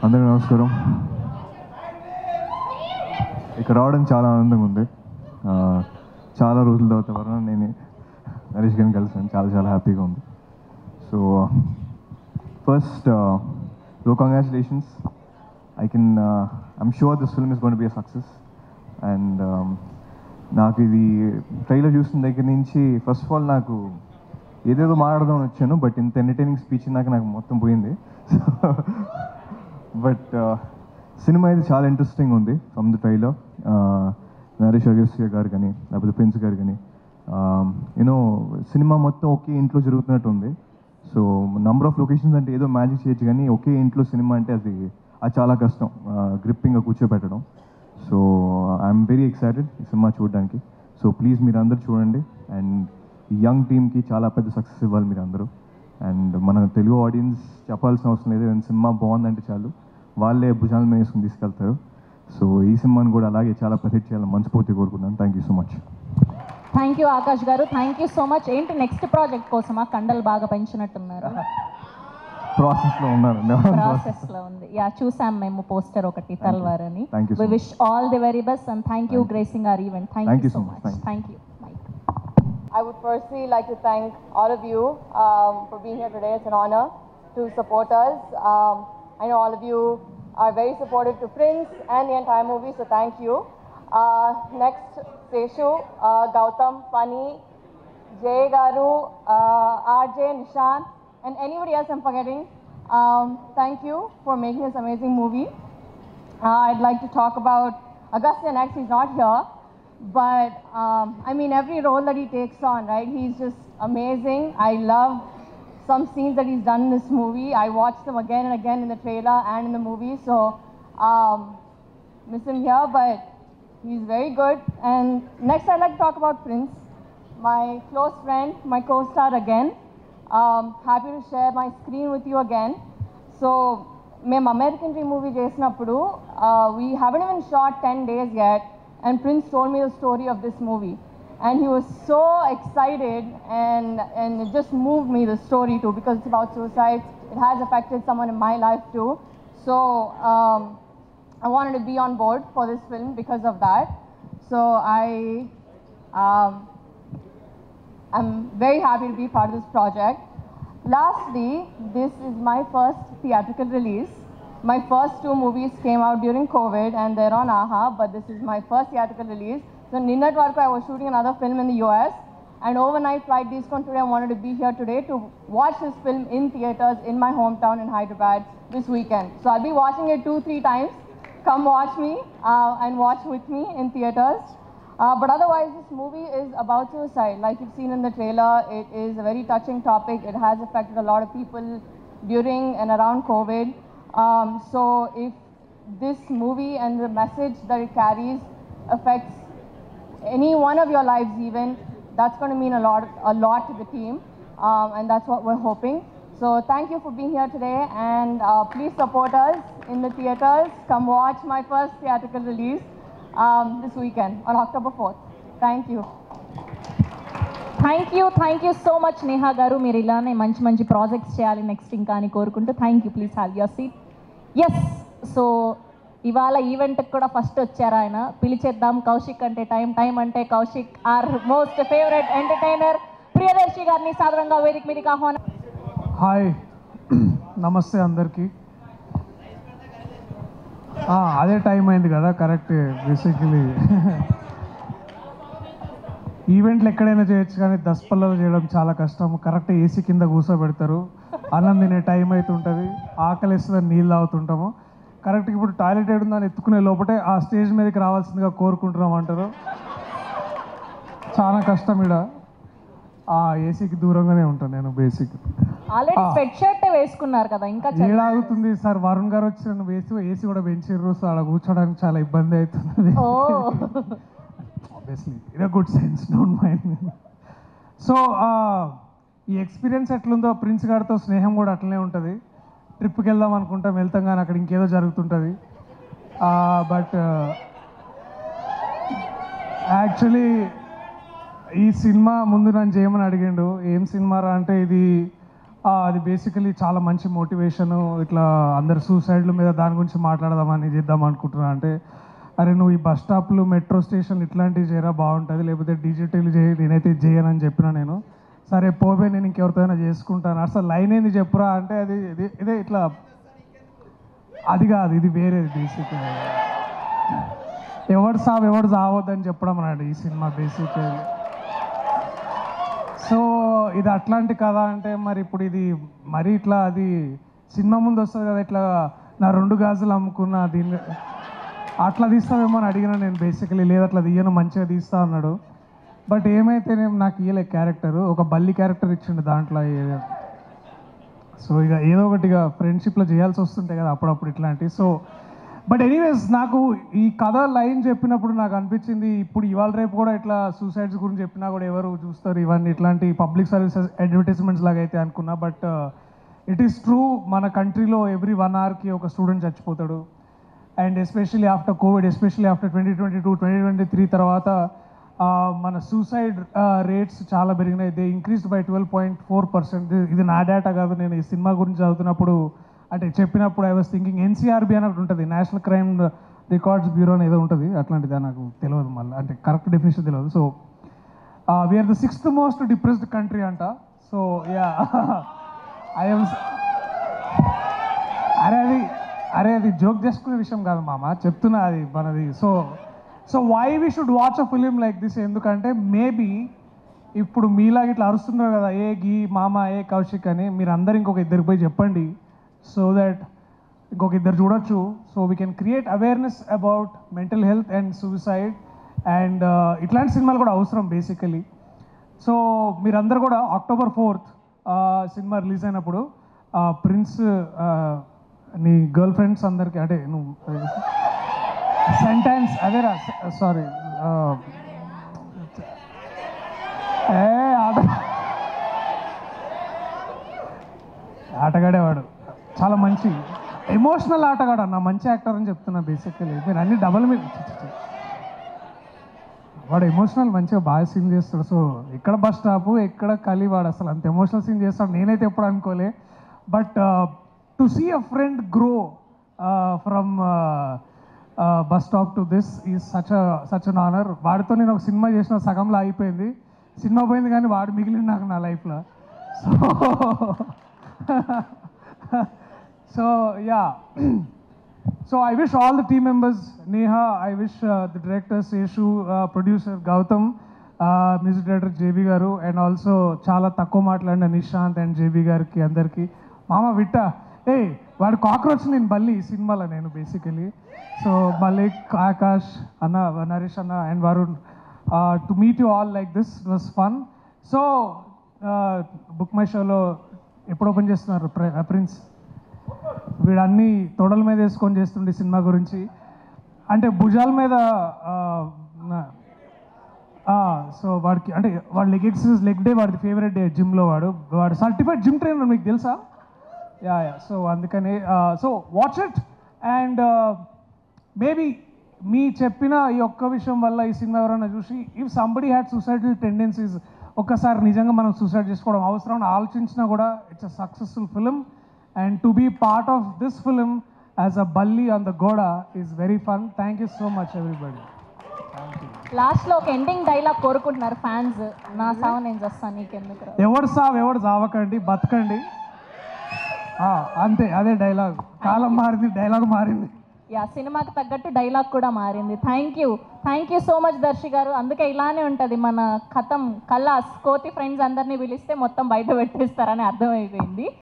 అందరికీ నమస్కారం ఇక్కడ రావడం చాలా ఆనందంగా ఉంది ఆ, చాలా రోజుల తర్వాత వరణ నేను నరేష్ గారిని కలిసాను చాలా చాలా హ్యాపీగా ఉంది సో ఫస్ట్ లో congratulations I can I'm sure this film is gonna be a success and నాకు ఇది ట్రైలర్ చూసిన దగ్గర నుంచి ఫస్ట్ ఆఫ్ ఆల్ నాకు ఏదేదో మాట్లాడదామని వచ్చాను బట్ ఇంత ఎంటర్టైనింగ్ స్పీచ్ నాకు నాకు మొత్తం పోయింది బట్ సినిమా అయితే చాలా ఇంట్రెస్టింగ్ ఉంది from the trailer Naresh Agastya garu కానీ లేకపోతే ప్రిన్స్ గారు కానీ యూనో సినిమా మొత్తం ఒకే ఇంట్లో జరుగుతున్నట్టు ఉంది సో నంబర్ ఆఫ్ లొకేషన్స్ అంటే ఏదో మ్యాజిక్ చేయొచ్చు కానీ ఒకే ఇంట్లో సినిమా అంటే అది అది చాలా కష్టం గ్రిప్పింగ్గా కూర్చోబెట్టడం సో ఐఎమ్ వెరీ ఎక్సైటెడ్ ఈ సినిమా చూడడానికి సో ప్లీజ్ మీరు అందరూ చూడండి అండ్ ఈ యంగ్ టీమ్కి చాలా పెద్ద సక్సెస్ ఇవ్వాలి మీరు అందరూ అండ్ మన తెలుగు ఆడియన్స్ చెప్పాల్సిన అవసరం లేదు ఏదైనా సినిమా బాగుందంటే చాలు వాళ్ళే భుజాల మీద వేసుకుని తీసుకెళ్తారు సో ఈ సినిమాని కూడా అలాగే చాలా ప్రొటెక్ట్ చేయాలని మనస్ఫూర్తి కోరుకున్నాను thank you so much thank you Akash garu thank you so much ఏంటి నెక్స్ట్ ప్రాజెక్ట్ కోసమా కండలు బాగా పెంచినట్టున్నారు ప్రాసెస్లో ఉన్నాను ప్రాసెస్ లో ఉంది యా చూసాం మేము పోస్టర్ ఒకటి తల్వార్ అని Thank you so వి much. Wish all the very best and thank you gracing our event thank Thank you you so so much. Much Thank thank you. You I would firstly like to thank all of you um, for being here today. It's an honor to support us. Um, I know all of you are very supportive to Prince and the entire movie, so thank you. Uh, next, Seshu, uh, Gautam, Funny, Jay Garu, uh, RJ, Nishan, and anybody else I'm forgetting. Um, thank you for making this amazing movie. Uh, I'd like to talk about Augustine next. He's not here, but um, I mean every role that he takes on, right? He's just amazing. I love some scenes that he's done in this movie. I watched them again and again in the trailer and in the movie, so um, miss him here, but he's very good. And next, I'd like to talk about Prince, my close friend, my co-star again. Um, happy to share my screen with you again. So మేము American dream movie చేసినప్పుడు we haven't even shot ten days yet and Prince told me the story of this movie and he was so excited and and it just move me the story to because it's about suicide it has affected someone in my life too so I wanted to be on board for this film because of that. So I um, I'm very happy to be part of this project. Lastly, this is my first theatrical release. My first two movies came out during COVID and they're on AHA, but this is my first theatrical release. So Ninnat Varku, I was shooting another film in the US and overnight flight discount today, I wanted to be here today to watch this film in theaters in my hometown in Hyderabad this weekend. So I'll be watching it two, three times. Come watch me uh, and watch with me in theaters. Uh, but otherwise, this movie is about suicide. Like you've seen in the trailer, it is a very touching topic. It has affected a lot of people during and around COVID. Um, so if this movie and the message that it carries affects any one of your lives even, that's going to mean a lot, a lot to the team. Um, and that's what we're hoping. So thank you for being here today and uh, please support us in the theaters. Come watch my first theatrical release um, this weekend on October 4th. Thank you. Thank you thank you so much Neha garu మీరు ఇలానే మంచి మంచి projects చేయాలి next ఇంకా అని కోరుకుంటూ thank you please have your seat yes so ఇవాళ ఈవెంట్కి కూడా ఫస్ట్ వచ్చారు ఆయన పిలిచేద్దాం కౌశిక్ అంటే టైం టైం అంటే Kaushik our most favourite entertainer Priyadarshi గారిని సాధారణంగా వేదిక మీదకి ఆహ్వానం హాయ్ నమస్తే అందరికీ ఆ, అదే టైం అయింది కదా కరెక్ట్ బేసికలీ ఈవెంట్లు ఎక్కడైనా చేయొచ్చు కానీ దసపల్లలో చేయడం చాలా కష్టం కరెక్ట్ ఏసీ కింద కూర్చోబెడతారు అన్నం తినే టైం అవుతుంటుంది ఆకలి వేస్తుందని నీళ్ళు తాగుతుంటాము కరెక్ట్ ఇప్పుడు టాయిలెట్ ఏడుందని ఎత్తుకునే లోపటే ఆ స్టేజ్ మీదకి రావాల్సిందిగా కోరుకుంటున్నాం అంటారు చాలా కష్టం ఇక్కడ ఆ ఏసీకి దూరంగానే ఉంటాను నేను బేసిక్ ఆల్రెడీ స్వెట్ షర్ట్ వేసుకున్నారు కదా ఇంకా చలి. ఏడాగుతుంది సార్ వరుణ్ గారు వచ్చి నన్ను వేసి ఏసీ కూడా పెంచారు సో అలా కూర్చోడానికి చాలా ఇబ్బంది అవుతుంది oh obviously in good sense don't mind so ఈ ఎక్స్పీరియన్స్ ఎట్లుందో ప్రిన్స్ గారితో స్నేహం కూడా అట్లనే ఉంటుంది ట్రిప్కి వెళ్దాం అనుకుంటాం వెళ్తాం కానీ అక్కడ ఇంకేదో జరుగుతుంటుంది బట్ యాక్చువల్లీ ఈ సినిమా ముందు నన్ను చేయమని అడిగిండు ఏం సినిమా రా అంటే ఇది ఆ, అది బేసికలీ చాలా మంచి మోటివేషన్ ఇట్లా అందరు సూసైడ్ల మీద దాని గురించి మాట్లాడదామని చేద్దాం అనుకుంటున్నా అంటే అరే నువ్వు ఈ బస్ స్టాప్లు మెట్రో స్టేషన్లు ఇట్లాంటివి చేయరా బాగుంటుంది లేకపోతే డిజిటల్ చేయి నేనైతే ఇది చేయనని చెప్పిన నేను సరే పోవే నేను ఇంకెవరితోనైనా చేసుకుంటాను అసలు లైన్ ఏంది చెప్పురా అంటే అది ఇది ఇదే ఇట్లా అది కాదు ఇది వేరేది బేసిక్ ఎవడు సావ్ ఎవడు సావద్దని చెప్పడం అన్నాడు ఈ సినిమా బేసిక్ సో ఇది అట్లాంటి కథ అంటే మరి ఇప్పుడు ఇది మరి ఇట్లా అది సినిమా ముందు వస్తుంది కదా ఇట్లా నా రెండు గాజులు అమ్ముకున్న దీన్ని అట్లా తీస్తావేమో అని అడిగిన నేను బేసికలీ లేదు అట్లా తీయను మంచిగా తీస్తా అన్నాడు బట్ ఏమైతే నేను నాకు ఇయ్యలే క్యారెక్టర్ ఒక బల్లి క్యారెక్టర్ ఇచ్చిండు దాంట్లో ఏ- సో ఇక ఏదో ఒకటిగా ఫ్రెండ్షిప్లో చేయాల్సి వస్తుంటాయి కదా అప్పుడప్పుడు ఇట్లాంటివి సో బట్ ఎనీవేస్ నాకు ఈ కథ లైన్ చెప్పినప్పుడు నాకు అనిపించింది ఇప్పుడు ఇవాళ రేపు కూడా ఇట్లా సూసైడ్స్ గురించి చెప్పినా కూడా ఎవరు చూస్తారు ఇవన్నీ ఇట్లాంటి పబ్లిక్ సర్వీసెస్ అడ్వర్టైజ్మెంట్స్ లాగా అయితే అనుకున్నా బట్ ఇట్ ఈస్ ట్రూ మన కంట్రీలో ఎవ్రీ వన్ అవర్కి ఒక స్టూడెంట్ చచ్చిపోతాడు and especially after covid especially after twenty twenty two twenty twenty three తర్వాత ఆ, మన సూసైడ్ రేట్స్ చాలా పెరిగినాయి they increased by twelve point four percent ఇది నా డేటా కాదు నేను ఈ సినిమా గురించి చదువుతున్నప్పుడు అంటే చెప్పినప్పుడు ఐ వాస్ థింకింగ్ ఎన్సీఆర్బి అని ఒకటి ఉంటుంది నేషనల్ క్రైమ్ రికార్డ్స్ బ్యూరో అని ఏదో ఉంటుంది అట్లాంటిది నాకు తెలియదు మళ్ళీ అంటే కరెక్ట్ డెఫినేషన్ తెలియదు so we're the sixth most depressed country అంట సో యా ఐఎమ్ అరే అది అరే అది జోక్ చేసుకునే విషయం కాదు మామ చెప్తున్నా అది మనది so so why we should watch a film like this ఎందుకంటే మేబీ ఇప్పుడు మీలాగా ఇట్లా అరుస్తున్నారు కదా ఏ గీ మామ ఏ కౌశిక్ అని మీరు అందరు ఇంకొక ఇద్దరికి పోయి చెప్పండి సో దట్ ఇంకొక ఇద్దరు చూడొచ్చు so we can create awareness about mental health and suicide and ఇట్లాంటి సినిమాలు కూడా అవసరం బేసికలీ సో మీరందరూ కూడా అక్టోబర్ ఫోర్త్ సినిమా రిలీజ్ అయినప్పుడు ప్రిన్స్ నీ గర్ల్ ఫ్రెండ్స్ అందరికీ అంటే నువ్వు సెంటెన్స్ అదేరా సారీ ఏ ఆట ఆటగాడేవాడు చాలా మంచి ఎమోషనల్ ఆటగాడు అన్న మంచి యాక్టర్ అని చెప్తున్నా బేసికలీ మీరు అన్ని డబల్ మీద చి, చి, చి. వాడు ఎమోషనల్ మంచిగా బాగా సీన్ చేస్తాడు సో ఎక్కడ బస్ స్టాప్ ఎక్కడ కలి వాడు అసలు అంత ఎమోషనల్ సీన్ చేస్తాడు నేనైతే ఎప్పుడు అనుకోలే but to see a friend grow from bus stop to this ఈ సచ్ సచ్ అన్ ఆనర్ వాడితో నేను ఒక సినిమా చేసిన సగంలో అయిపోయింది సినిమా పోయింది కానీ వాడు మిగిలింది నాకు నా లైఫ్లో so so yeah So I wish all the team members, Neha, I wish uh, the director Seshu, uh, producer Gautam, uh, music director JB గారు అండ్ ఆల్సో చాలా తక్కువ మాట్లాడిన నిశాంత్ అండ్ జేబీ గారికి అందరికి మామ విట్ట ఏ వాడు కాక్రోచ్ నేను బల్లి ఈ సినిమాలో నేను బేసికలీ సో మలిక్ ఆకాష్ అన్న నరేష్ అన్న and Varun to meet you all like this was fun so book my షోలో ఎప్పుడు ఓపెన్ చేస్తున్నారు ప్రిన్స్ వీడన్నీ తొడల మీద వేసుకొని చేస్తుండే సినిమా గురించి అంటే భుజాల మీద సో వాడికి అంటే వాడు లెగ్ ఎక్సర్సైజ్ లెగ్ డే వాడి ఫేవరెట్ డే జిమ్లో వాడు వాడు సర్టిఫైడ్ జిమ్ ట్రైనర్ మీకు తెలుసా యా యా సో అందుకని so watch it and maybe మీ చెప్పిన ఈ ఒక్క విషయం వల్ల ఈ సినిమా ఎవరైనా చూసి if somebody had suicidal tendencies ఒక్కసారి నిజంగా మనం సూసైడ్ చేసుకోవడం అవసరం అని ఆలోచించినా కూడా it's a successful film and to be part of this film as a బల్లి ఆన్ ద గోడ is very fun thank you so much everybody last లో ఒక ఎండింగ్ డైలాగ్ కోరుకుంటున్నారు ఫ్యాన్స్ నా సావు నేను చేస్తాను నీకెందుకు రా? ఎవడు సావ్ ఎవడు చావకండి బతకండి ఆ, అంతే అదే డైలాగ్ కాలం మారింది డైలాగ్ మారింది యా సినిమాకి తగ్గట్టు డైలాగ్ కూడా మారింది thank you thank you so much Darshi garu అందుకే ఇలానే ఉంటుంది మన కథం కల్లాస్ కోతి ఫ్రెండ్స్ అందరినీ పిలిస్తే మొత్తం బయట పెట్టేస్తారని అర్థమైపోయింది